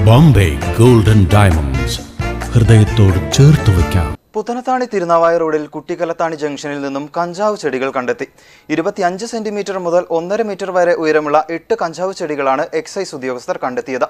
Bombay golden diamonds ഹൃദയത്തോട് ചേർത്ത് വയ്ക്കാം പുത്തനത്താണി തിരുനാവായ റോഡിൽ കുട്ടിക്കലത്താണി ജംഗ്ഷനിൽ നിന്നും കഞ്ചാവ് ചെടികൾ കണ്ടെത്തി ഇരുപത്തിയഞ്ച് സെന്റിമീറ്റർ മുതൽ ഒന്നര മീറ്റർ വരെ ഉയരമുള്ള എട്ട് കഞ്ചാവ് ചെടികളാണ് എക്സൈസ് ഉദ്യോഗസ്ഥർ കണ്ടെത്തിയത്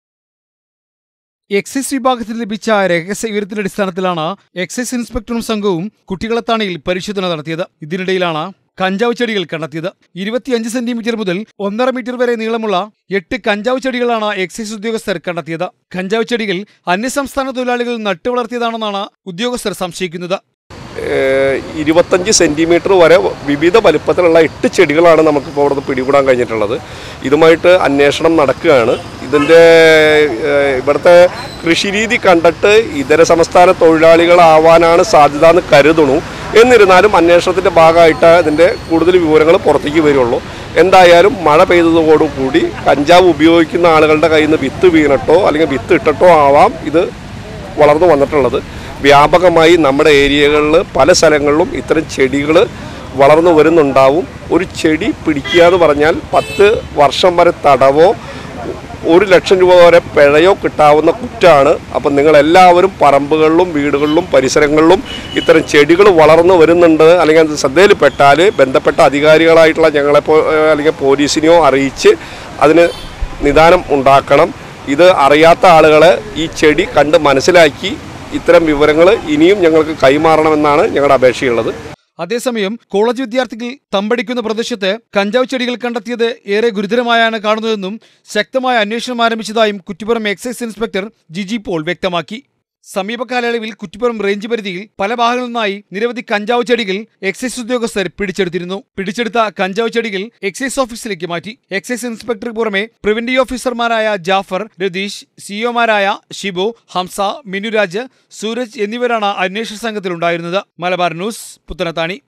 എക്സൈസ് വിഭാഗത്തിൽ ലഭിച്ച രഹസ്യ വിവരത്തിന്റെ അടിസ്ഥാനത്തിലാണ് എക്സൈസ് ഇൻസ്പെക്ടറും സംഘവും കുട്ടികളത്താണിയിൽ പരിശോധന നടത്തിയത് ഇതിനിടയിലാണ് കഞ്ചാവ് ചെടികൾ കണ്ടെത്തിയത് ഇരുപത്തിയഞ്ച് സെന്റിമീറ്റർ മുതൽ ഒന്നര മീറ്റർ വരെ നീളമുള്ള എട്ട് കഞ്ചാവ് ചെടികളാണ് എക്സൈസ് ഉദ്യോഗസ്ഥർ കണ്ടെത്തിയത് കഞ്ചാവ് ചെടികൾ അന്യസംസ്ഥാന തൊഴിലാളികൾ നട്ടുവളർത്തിയതാണെന്നാണ് ഉദ്യോഗസ്ഥർ സംശയിക്കുന്നത് ഏഹ് ഇരുപത്തഞ്ച് സെൻറ്റിമീറ്റർ വരെ വിവിധ വലുപ്പത്തിലുള്ള എട്ട് ചെടികളാണ് നമുക്കിപ്പോൾ അവിടുന്ന് പിടികൂടാൻ കഴിഞ്ഞിട്ടുള്ളത് ഇതുമായിട്ട് അന്വേഷണം നടക്കുകയാണ് ഇതിൻ്റെ ഏഹ് ഇവിടുത്തെ കൃഷിരീതി കണ്ടിട്ട് ഇതര സംസ്ഥാന തൊഴിലാളികളാവാനാണ് സാധ്യത എന്ന് കരുതുന്നു എന്നിരുന്നാലും അന്വേഷണത്തിൻ്റെ ഭാഗമായിട്ട് ഇതിൻ്റെ കൂടുതൽ വിവരങ്ങൾ പുറത്തേക്ക് വരുള്ളൂ എന്തായാലും മഴ പെയ്തതോടുകൂടി കഞ്ചാവ് ഉപയോഗിക്കുന്ന ആളുകളുടെ കയ്യിൽ നിന്ന് വിത്ത് വീണിട്ടോ അല്ലെങ്കിൽ വിത്ത് ഇട്ടിട്ടോ ആവാം ഇത് വളർന്നു വന്നിട്ടുള്ളത് വ്യാപകമായി നമ്മുടെ ഏരിയകളിൽ പല സ്ഥലങ്ങളിലും ഇത്തരം ചെടികൾ വളർന്നു വരുന്നുണ്ടാവും ഒരു ചെടി പിടിക്കുക എന്ന് പറഞ്ഞാൽ പത്ത് വർഷം വരെ തടവോ ഒരു ലക്ഷം രൂപ വരെ പിഴയോ കിട്ടാവുന്ന കുറ്റാണ് അപ്പം നിങ്ങളെല്ലാവരും പറമ്പുകളിലും വീടുകളിലും പരിസരങ്ങളിലും ഇത്തരം ചെടികൾ വളർന്നു വരുന്നുണ്ട് അല്ലെങ്കിൽ അത് ശ്രദ്ധയിൽപ്പെട്ടാൽ ബന്ധപ്പെട്ട അധികാരികളായിട്ടുള്ള ഞങ്ങളെപ്പോ അല്ലെങ്കിൽ പോലീസിനെയോ അറിയിച്ച് അതിന് നിദാനം ഉണ്ടാക്കണം ഇത് അറിയാത്ത ആളുകളെ ഈ ചെടി കണ്ട് മനസ്സിലാക്കി ഇത്തരം വിവരങ്ങൾ ഇനിയും ഞങ്ങൾക്ക് കൈമാറണമെന്നാണ് ഞങ്ങളുടെ അപേക്ഷയുള്ളത് അതേസമയം കോളേജ് വിദ്യാർത്ഥികൾ തമ്പടിക്കുന്ന പ്രദേശത്ത് കഞ്ചാവ് ചെടികൾ കണ്ടെത്തിയത് ഏറെ ഗുരുതരമായാണ് കാണുന്നതെന്നും ശക്തമായ അന്വേഷണം ആരംഭിച്ചതായും Kuttippuram excise inspector Jiji Paul വ്യക്തമാക്കി സമീപ കാലയളവിൽ കുറ്റിപ്പുറം റേഞ്ച് പരിധിയിൽ പല ഭാഗങ്ങളിൽ നിന്നായി നിരവധി കഞ്ചാവ് ചെടികൾ എക്സൈസ് ഉദ്യോഗസ്ഥർ പിടിച്ചെടുത്തിരുന്നു പിടിച്ചെടുത്ത കഞ്ചാവ് ചെടികൾ എക്സൈസ് ഓഫീസിലേക്ക് മാറ്റി എക്സൈസ് ഇൻസ്പെക്ടർക്ക് പുറമെ പ്രിവന്റീവ് ഓഫീസർമാരായ ജാഫർ രതീഷ് സിഒമാരായ ഷിബു ഹംസ മിനുരാജ് സൂരജ് എന്നിവരാണ് അന്വേഷണ സംഘത്തിലുണ്ടായിരുന്നത് മലബാർ ന്യൂസ് പുത്തനത്താണി